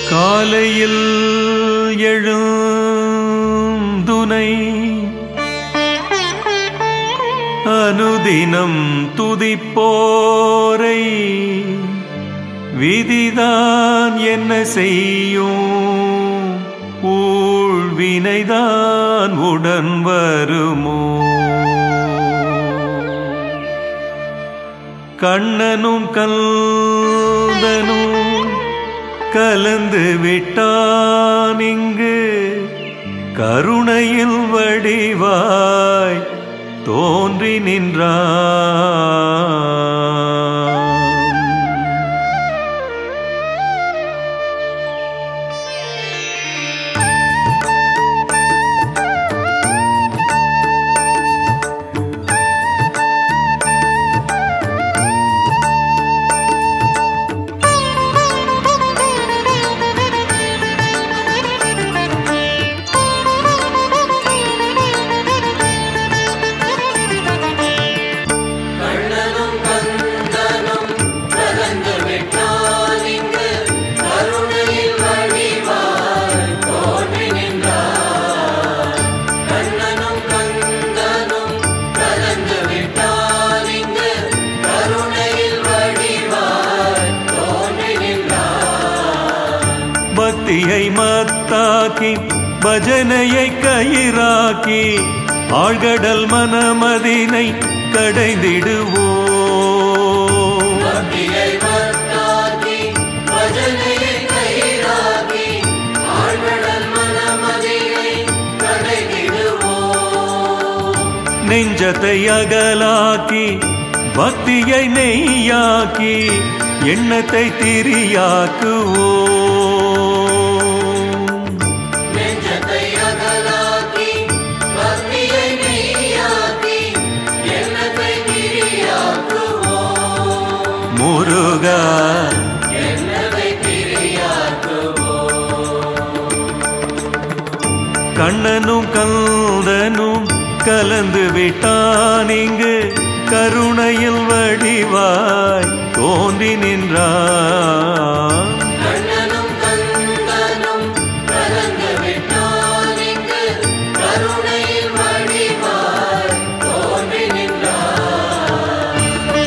காலையில் எழுந்துனை அனுதினம் துதிப்போரை விதிதான் என்ன செய்யும் ஊழ்வினைதான் உடன் வருமோ கண்ணனும் கல்தனும் கலந்து விட்டான் இங்கு கருணையில் வடிவாய் தோன்றி நின்றான் கண்ணனும் கந்தனும் கலந்து விட்டான் இங்கு கருணையில் வடிவாய் தோன்றி நின்றார் கண்ணனும் கந்தனும் கலந்து விட்டான் இங்கு கருணையில் வடிவாய் தோன்றி நின்றார் பக்தியை மத்தாக்கி பஜனையை கயிறாக்கி ஆழ்கடல் மனமதினை கடைந்திடுவோம் பக்தியை வத்தாக்கி பஜனையை கயிறாக்கி ஆழ்வடல் மனமதியை கடைகிடுவோம் நெஞ்சத்தை அகலாக்கி பக்தியை நெய்யாக்கி எண்ணத்தை திரியாக்குவோம் நெஞ்சத்தை அகலாக்கி பக்தியை மெய்யாக்கி எண்ணத்தை திரியாக்குவோம் முருகா எண்ணத்தை திரியாக்குவோம் கண்ணனும் கந்தனும் கலந்து விட்டான் இங்கு கருணையில் வடிவாய் தோன்றி நின்றான் கண்ணனும் கந்தனும் கலந்து விட்டான் இங்கு கருணையில் வடிவாய் தோன்றி நின்றார்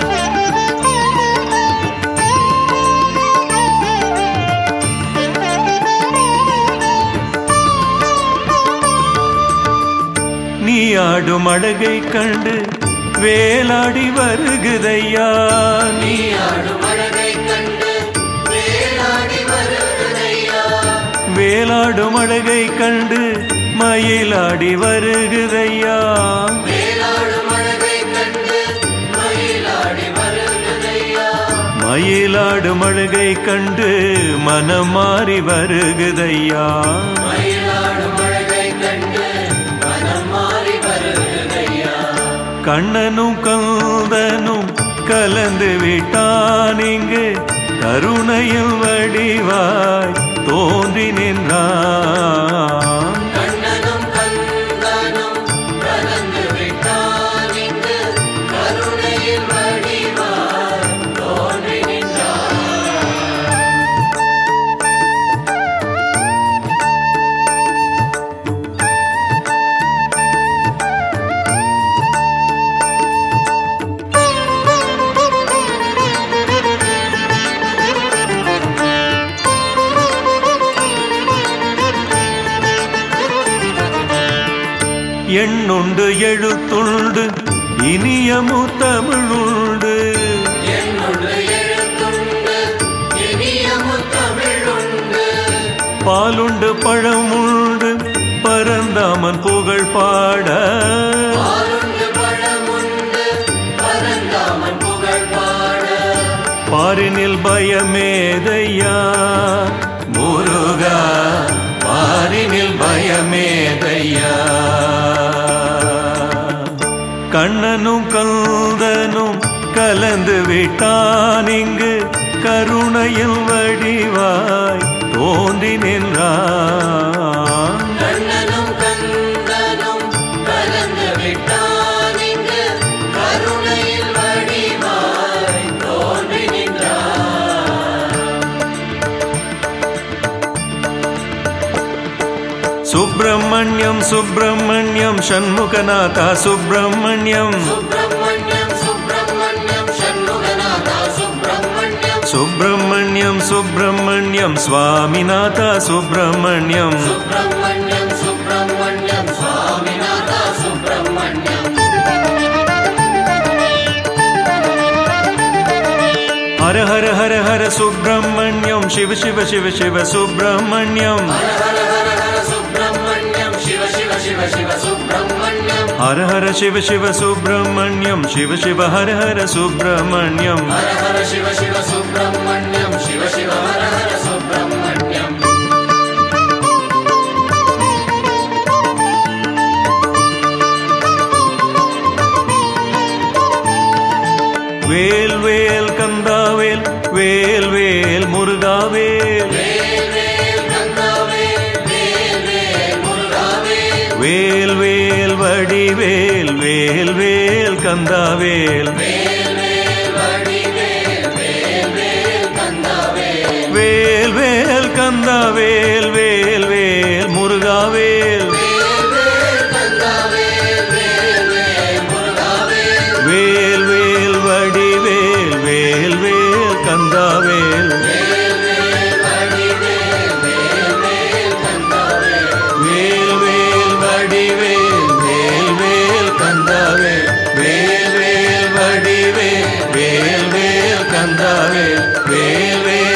நீ ஆடும் அழகை கண்டு வேலாடி வருகுதையா நீ நீ ஆடும் அழகை கண்டு வேலாடி வருகிறதையா வேலாடும் அழகை கண்டு மயிலாடி வருகுதையா வேலாடும் அழகை கண்டு மயிலாடி வருகிறதையா மயிலாடும் அழகை கண்டு மனம் மாறி வருகுதையா மயிலாடும் அழகை கண்டு மனம் மாறி வருகிறதையா கண்ணனும் கந்தனும் கலந்து விட்டான் இங்கு கருணையில் வடிவாய் தோன்றி நின்றான் கண்ணனும் கந்தனும் கலந்து விட்டான் இங்கு கருணையில் வடிவாய் தோன்றி நின்றார் எண்ணுண்டு எழுத்துண்டு இனியமு தமிழுண்டு என்னுடைய எழுத்துண்டு இனிய முத்தமிழுண்டு பாலுண்டு பழமுண்டு பரந்தாமன் புகழ் பாட பாலுண்டு பழமுண்டு பரந்தாமன் புகழ் பாட பாரினில் பயமேதையா முருகா பாரினில் பயமேதையா கண்ணனும் கந்தனும் கலந்து விட்டான் இங்கு கருணையில் வடிவாய் தோன்றி நின்றான் கண்ணனும் கந்தனும் கலந்து விட்டான் இங்கு கருணையில் வடிவாய் தோன்றி நின்றார் சுப்பிரமணியம் சுப்பிரமணியம் சண்முகநாதா சுப்பிரமணியம் சுப்பிரமணியம் சுப்பிரமணியம் சண்முகநாதா சுப்பிரமணியம் சுப்பிரமணியம் சுப்பிரமணியம் சுவாமிநாதா சுப்பிரமணியம் சுப்பிரமணியம் சுப்பிரமணியம் சுவாமிநாதா சுப்பிரமணியம் ஹர ஹர ஹர ஹர சுப்பிரமணியம் சிவ சிவ சிவ சிவ சுப்பிரமணியம் ஹர ஹர ஹர ஹர சுப்பிரமணியம் சிவ சிவ சிவ சிவ சுப்பிரமணியம் ஹர ஹர சிவ சிவ சுப்பிரமணியம் சிவ சிவ ஹர ஹர சுப்பிரமணியம் ஹர ஹர சிவ சிவ சுப்பிரமணியம் சிவ சிவ ஹர ஹர சுப்பிரமணியம் வேல் வேல் கந்தாவேல் வேல் வேல் முருகாவேல் வேல் வேல் கந்தாவேல் வேல் வேல் முருகாவேல் வேல் வேல் வடிவேல் வேல் வேல் கந்தாவேல் வேல் வேல் வடிவேல் வேல் வேல் கந்தாவேல் வேல் வேல் கந்தாவேல் வேல் வேல் முருகாவேல் வேல் வேல் கந்தாவேல் வேல் வேல் முருகாவேல் வேல் வேல் வடிவேல் வேல் வேல் கந்தாவேல் வேல் வேல் வடிவேல் வேல் வேல் கந்தாவேல் வேல் வேல் வடிவேல் வேல் வேல் கந்தாவேல் வேல் வேல் வடிவேல் வேல் வேல் கந்தாவேல் வேல் வேல்